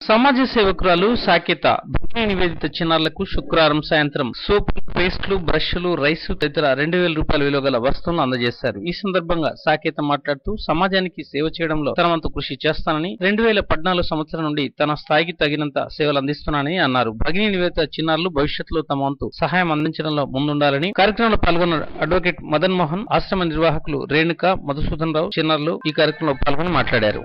సమాజ సేవకురాలు సాకేత భూమి నివేదిత చిన్నారులకు శుక్రవారం సాయంత్రం సోపులు పేస్ట్లు బ్రష్లు రైస్ తదితర రెండు వేల రూపాయల విలువ గల వస్తువులను అందజేశారు ఈ సందర్భంగా సాకేత మాట్లాడుతూ సమాజానికి సేవ చేయడంలో తన వంతు కృషి చేస్తానని రెండు వేల పద్నాలుగు సంవత్సరం నుండి తన స్థాయికి తగినంత సేవలు అందిస్తున్నానని అన్నారు భగిని నివేదిత చిన్నారులు భవిష్యత్తులో తమ వంతు సహాయం అందించడంలో ముందుండాలని కార్యక్రమంలో పాల్గొన్న అడ్వకేట్ మదన్ మోహన్ ఆశ్రమ నిర్వాహకులు రేణుక మధుసూదన్ రావు చిన్నారులు ఈ కార్యక్రమంలో పాల్గొని మాట్లాడారు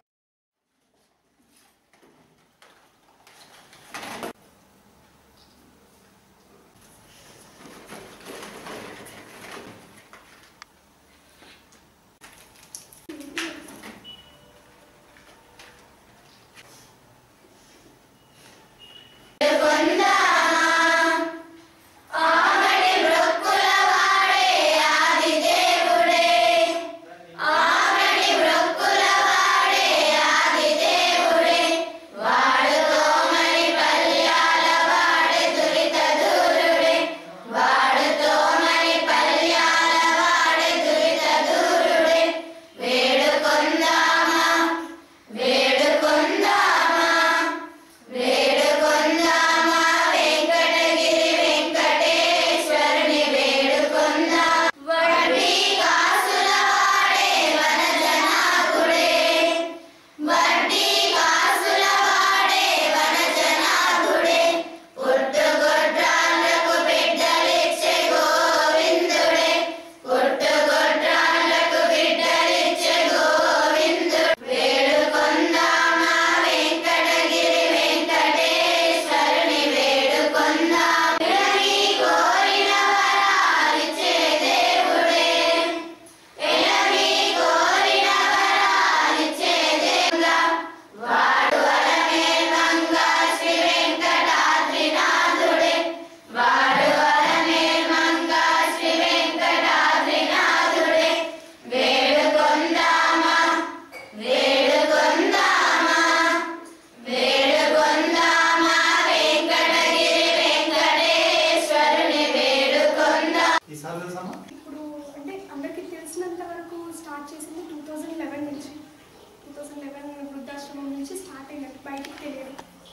ఈసారి తెలుసమ్మా ఇప్పుడు అంటే అందరికీ తెలిసినంత వరకు స్టార్ట్ చేసింది టూ థౌజండ్ లెవెన్ నుంచి టూ థౌజండ్ లెవెన్ వృద్ధాశ్రమం నుంచి స్టార్ట్ అయినట్టు బయటికి తెలియదు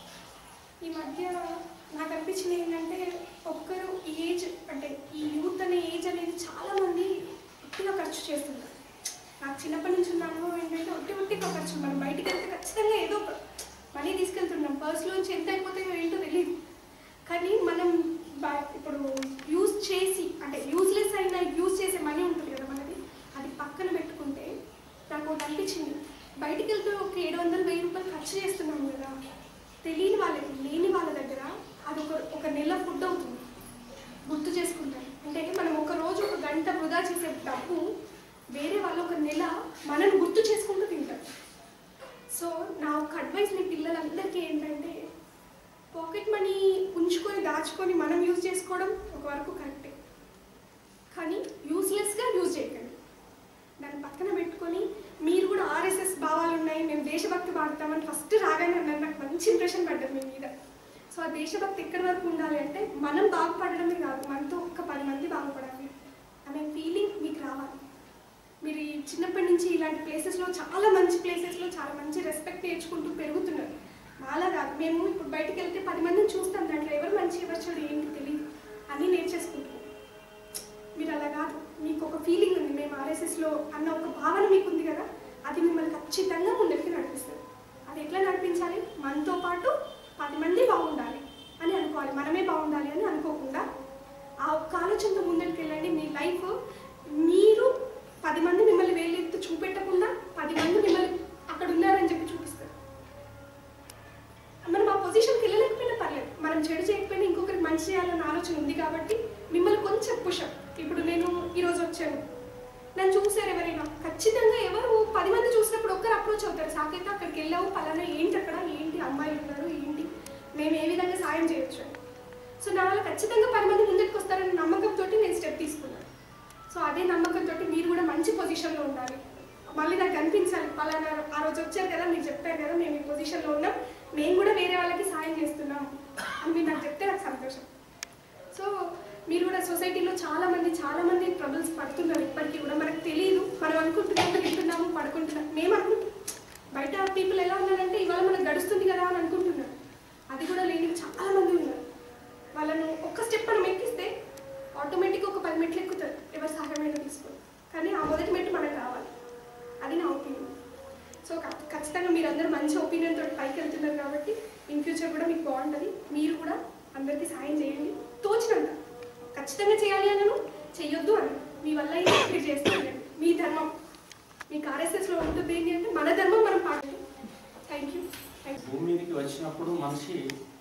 ఈ మధ్య నాకు అనిపించింది ఏంటంటే ఒక్కరు ఈ ఏజ్ అంటే ఈ యూత్ అనే ఏజ్ అనేది చాలామంది ఒట్టిగా ఖర్చు చేస్తున్నారు నాకు చిన్నప్పటి నుంచి ఉన్న అనుభవం ఏంటంటే ఒట్టి ఒట్టిగా ఖర్చు మనం బయటికి వెళ్తే ఖచ్చితంగా ఏదో ఒక మనీ తీసుకెళ్తున్నాం పర్స్లోంచి ఎంత అయిపోతాయో ఏంటో తెలియదు కానీ మనం బా- ఇప్పుడు యూజ్ చేసి అంటే యూజ్లెస్ అయినా యూజ్ చేసే మనీ ఉంటుంది కదా మనది అది పక్కన పెట్టుకుంటే నాకు ఒకటి అనిపించింది బయటికి వెళ్తే ఒక ఏడు వందలు వెయ్యి రూపాయలు ఖర్చు చేస్తున్నాం కదా తెలియని వాళ్ళకి లేని వాళ్ళ దగ్గర అది ఒక ఒక నెల ఫుడ్ అవుతుంది గుర్తు చేసుకుంటారు అంటే మనం ఒక రోజు ఒక గంట వృధా చేసే డబ్బు వేరే వాళ్ళు ఒక నెల మనల్ని గుర్తు చేసుకుంటూ తింటారు సో నా ఒక అడ్వైస్ మీ పిల్లలందరికీ ఏంటంటే పాకెట్ మనీ ఉంచుకొని దాచుకొని మనం యూజ్ చేసుకోవడం ఒక వరకు కరెక్టే కానీ యూస్లెస్గా యూజ్ చేయకండి దాన్ని పక్కన పెట్టుకొని మీరు కూడా ఆర్ఎస్ఎస్ భావాలు ఉన్నాయి మేము దేశభక్తి పాడతామని ఫస్ట్ రాగానే అన్నారు నాకు మంచి ఇంప్రెషన్ పడ్డది మీ మీద సో ఆ దేశభక్తి ఎక్కడి వరకు ఉండాలి అంటే మనం బాగుపడడమే కాదు మనతో ఒక పది మంది బాగుపడాలి అనే ఫీలింగ్ మీకు రావాలి మీరు ఈ చిన్నప్పటి నుంచి ఇలాంటి ప్లేసెస్లో చాలా మంచి ప్లేసెస్లో చాలా మంచి రెస్పెక్ట్ నేర్చుకుంటూ పెరుగుతున్నారు మాలా కాదు మేము ఇప్పుడు బయటికి వెళ్తే పది మందిని చూస్తాం దాంట్లో ఎవరు మంచి ఎవరు చెడు ఏంటి తెలియదు అన్నీ నేర్చేసుకుంటాం మీరు అలా కాదు మీకు ఒక ఫీలింగ్ ఉంది మేము ఆర్ఎస్ఎస్లో అన్న ఒక భావన మీకు ఉంది కదా అది మిమ్మల్ని ఖచ్చితంగా ముందరికి నడిపిస్తుంది అది ఎట్లా నడిపించాలి మనతో పాటు పది మంది బాగుండాలి అని అనుకోవాలి మనమే బాగుండాలి అని అనుకోకుండా ఆ ఒక్క ఆలోచనతో ముందరికి వెళ్ళండి మీ లైఫ్ మీరు పది మంది మిమ్మల్ని వేలెత్తు చూపెట్టకుండా పది మంది మిమ్మల్ని అక్కడ ఉన్నారని చెప్పి చూపిస్తారు మనం ఆ పొజిషన్కి వెళ్ళలేకపోయినా పర్లేదు మనం చెడు చేయకపోయినా ఇంకొకరికి మంచి చేయాలన్న ఆలోచన ఉంది కాబట్టి మిమ్మల్ని కొంచెం పుషప్ ఇప్పుడు నేను ఈరోజు వచ్చాను నన్ను చూసారు ఎవరైనా ఖచ్చితంగా ఎవరు పది మంది చూసినప్పుడు ఒక్కరు అప్రోచ్ అవుతారు సాకైతే అక్కడికి వెళ్ళావు పలానా ఏంటి అక్కడ ఏంటి అమ్మాయిలు ఉన్నారు ఏంటి మేము ఏ విధంగా సాయం చేయొచ్చు అని. సో నా వల్ల ఖచ్చితంగా పది మంది ముందుకు వస్తారన్న నమ్మకంతో నేను స్టెప్ తీసుకున్నాను సో అదే నమ్మకంతో మీరు కూడా మంచి పొజిషన్లో ఉండాలి మళ్ళీ నాకు కనిపించాలి పలానా ఆ రోజు వచ్చారు కదా మీరు చెప్పారు కదా మేము ఈ పొజిషన్లో ఉన్నాం మేము కూడా వేరే వాళ్ళకి సాయం చేస్తున్నాం అని మీరు నాకు చెప్తే నాకు సంతోషం సో మీరు కూడా సొసైటీలో చాలా మంది చాలా మంది ట్రబుల్స్ పడుతున్నారు ఇప్పటికీ కూడా మనకు తెలియదు మనం అనుకుంటున్నాము తింటున్నాము పడుకుంటున్నాం మేము అనుకుంటున్నాం బయట పీపుల్ ఎలా ఉన్నారంటే ఇవాళ మనకు గడుస్తుంది కదా అని అనుకుంటున్నారు ఫ్యూచర్ కూడా మీకు బాగుంటుంది మీరు కూడా అందరికీ సాయం చేయండి తోచినంత ఖచ్చితంగా చేయాలి అనను చెయ్యొద్దు అని మీ వల్ల అయితే మీరు చేస్తాను మీ ధర్మం మీకు ఆర్ఎస్ఎస్లో ఉంటుంది ఏంటి అంటే మన ధర్మం మనం పాటించాలి థ్యాంక్ యూ థ్యాంక్ యూ భూమి మీదకి వచ్చినప్పుడు మనిషి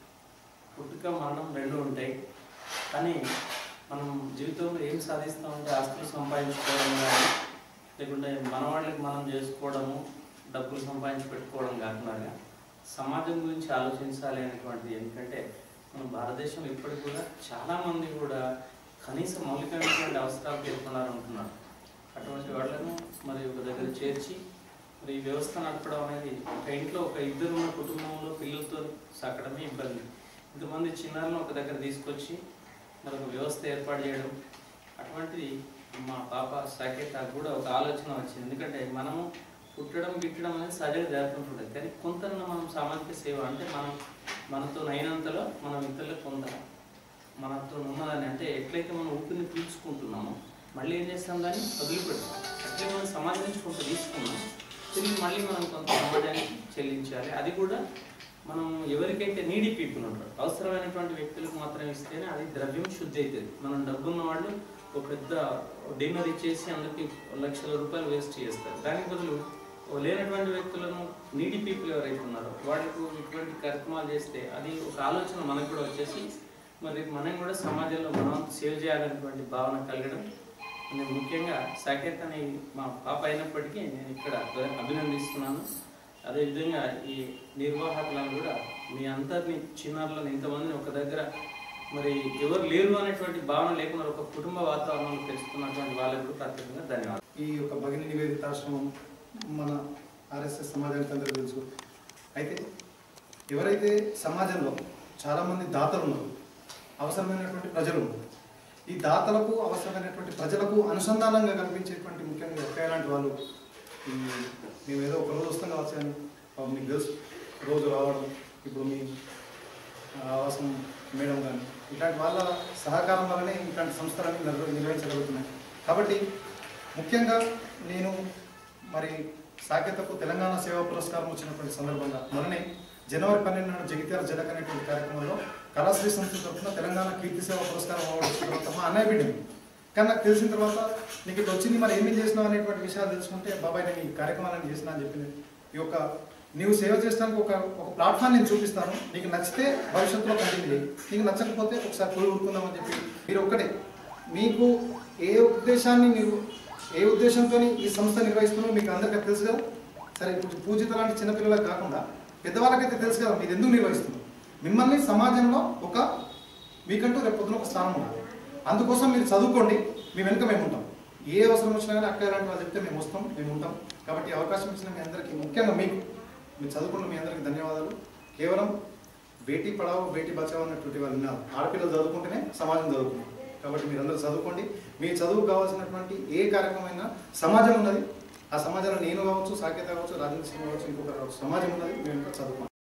పుట్టుక మరణం రెండు ఉంటాయి కానీ మనం జీవితంలో ఏం సాధిస్తామంటే ఆస్తులు సంపాదించుకోవడం కానీ లేకుంటే మన వాళ్ళకి మనం చేసుకోవడము డబ్బులు సంపాదించి పెట్టుకోవడం కాకుండా సమాజం గురించి ఆలోచించాలి అనేటువంటిది ఎందుకంటే మన భారతదేశంలో ఇప్పటికి కూడా చాలామంది కూడా కనీస మౌలికమైనటువంటి అవసరాలు పేర్కొన్నారనుకున్నారు అటువంటి వాళ్ళను మరి ఒక దగ్గర చేర్చి మరి ఈ వ్యవస్థ నడపడం అనేది ఒక ఇంట్లో ఒక ఇద్దరు ఉన్న కుటుంబంలో పిల్లలతో సాకడమే ఇబ్బంది ఇంతమంది చిన్నారులను ఒక దగ్గర తీసుకొచ్చి మరి ఒక వ్యవస్థ ఏర్పాటు చేయడం అటువంటిది మా పాప సాకేత కూడా ఒక ఆలోచన వచ్చింది ఎందుకంటే మనము పుట్టడం గిట్టడం అనేది సరిగా జరుగుతుంటుంది కానీ కొంత మనం సామాజిక సేవ అంటే మనం మనతో అయినంతలో మనం ఇతరులకు కొంత మనతో ఉన్నదని అంటే ఎట్లయితే మనం ఊపిరిని పీల్చుకుంటున్నామో మళ్ళీ ఏం చేస్తాం దాన్ని వదిలిపెడతాం అట్లే మనం సమాజం నుంచి కొంత తీసుకున్నాం తిరిగి మళ్ళీ మనం కొంత సమాజానికి చెల్లించాలి అది కూడా మనం ఎవరికైతే నీడీ పీపుల్ ఉంటారు అవసరమైనటువంటి వ్యక్తులకు మాత్రం ఇస్తేనే అది ద్రవ్యం శుద్ధి అవుతుంది మనం డబ్బున్న వాళ్ళు ఒక పెద్ద డిన్నర్ ఇచ్చేసి అందరికి లక్షల రూపాయలు వేస్ట్ చేస్తారు దానికి బదులు ఓ లేనటువంటి వ్యక్తులను నీడీ పీపుల్ ఎవరైతే ఉన్నారో వాళ్ళకు ఇటువంటి కార్యక్రమాలు చేస్తే అది ఒక ఆలోచన మనకు కూడా వచ్చేసి మరి మనం కూడా సమాజంలో మనం సేవ్ చేయాలనేటువంటి భావన కలగడం నేను ముఖ్యంగా సాకేత్ అనే మా పాప అయినప్పటికీ నేను ఇక్కడ అభినందిస్తున్నాను అదేవిధంగా ఈ నిర్వాహకులను కూడా మీ అందరినీ చిన్నారులను ఇంతమందిని ఒక దగ్గర మరి ఎవరు లేరు అనేటువంటి భావన లేకుండా ఒక కుటుంబ వాతావరణంలో తెలుసుకున్నటువంటి వాళ్ళకు కూడా ప్రత్యేకంగా ధన్యవాదాలు ఈ యొక్క భగిని నివేదితాశ్రమం మన ఆర్ఎస్ఎస్ సమాజానికి అందరికీ తెలుసు అయితే ఎవరైతే సమాజంలో చాలామంది దాతలు ఉన్నారు అవసరమైనటువంటి ప్రజలు ఉన్నారు ఈ దాతలకు అవసరమైనటువంటి ప్రజలకు అనుసంధానంగా కల్పించేటువంటి ముఖ్యంగా ఎఫ్ఐ లాంటి వాళ్ళు ఈ మేము ఏదో ఒక రోజు వస్తాం కావచ్చు కానీ పాపం మీకు తెలుసు రోజు రావడం ఇప్పుడు మీ ఆవాసం మేడం కానీ ఇట్లాంటి వాళ్ళ సహకారం వల్లనే ఇట్లాంటి సంస్థలన్నీ నిర్వ- నిర్వహించగలుగుతున్నాయి కాబట్టి ముఖ్యంగా నేను మరి సాకేతకు తెలంగాణ సేవా పురస్కారం వచ్చినటువంటి సందర్భంగా మొన్ననే జనవరి పన్నెండు నాడు జగిత్యాల జలక్ అనేటువంటి కార్యక్రమంలో కళాశ్రీ సంస్థ తరఫున తెలంగాణ కీర్తి సేవ పురస్కారం అవార్డు వచ్చిన తర్వాత మా అన్నయ్య బిడ్డని కానీ నాకు తెలిసిన తర్వాత నీకు ఇట్లా వచ్చింది మరి ఏమేం చేసినావు అనేటువంటి విషయాలు తెలుసుకుంటే బాబాయ్ నేను ఈ కార్యక్రమాలను చేసినా అని చెప్పింది ఈ యొక్క నీవు సేవ చేయడానికి ఒక ఒక ప్లాట్ఫామ్ నేను చూపిస్తాను నీకు నచ్చితే భవిష్యత్తులో కంటిన్యూ చేయి నీకు నచ్చకపోతే ఒకసారి పోయి ఊరుకుందామని చెప్పి మీరు ఒక్కటే మీకు ఏ ఉద్దేశాన్ని మీరు ఏ ఉద్దేశంతో ఈ సంస్థ నిర్వహిస్తున్నారో మీకు అందరికీ తెలుసు కదా సరే ఇప్పుడు పూజిత లాంటి చిన్నపిల్లలకు కాకుండా పెద్దవాళ్ళకైతే తెలుసు కదా మీరు ఎందుకు నిర్వహిస్తున్నారు మిమ్మల్ని సమాజంలో ఒక మీకంటూ రేపు పొద్దున ఒక స్థానం ఉండాలి అందుకోసం మీరు చదువుకోండి మీ వెనుక మేము ఉంటాం ఏ అవసరం వచ్చినా కానీ అక్క లాంటి వాళ్ళు చెప్తే మేము వస్తాం మేము ఉంటాం కాబట్టి ఈ అవకాశం ఇచ్చిన మీ అందరికీ ముఖ్యంగా మీకు మీరు చదువుకున్న మీ అందరికీ ధన్యవాదాలు కేవలం బేటీ పడావో బేటీ బచావో అన్నటువంటి వాళ్ళు ఉన్నారు ఆడపిల్లలు చదువుకుంటేనే సమాజం చదువుకుంటాం కాబట్టి మీరందరూ చదువుకోండి మీ చదువు కావాల్సినటువంటి ఏ కార్యక్రమమైనా సమాజం ఉన్నది ఆ సమాజంలో నేను కావచ్చు సాకేత కావచ్చు రాజేంద్ర సింగ్ కావచ్చు ఇంకొకరు కావచ్చు సమాజం ఉన్నది మేము ఇంకా చదువుకోండి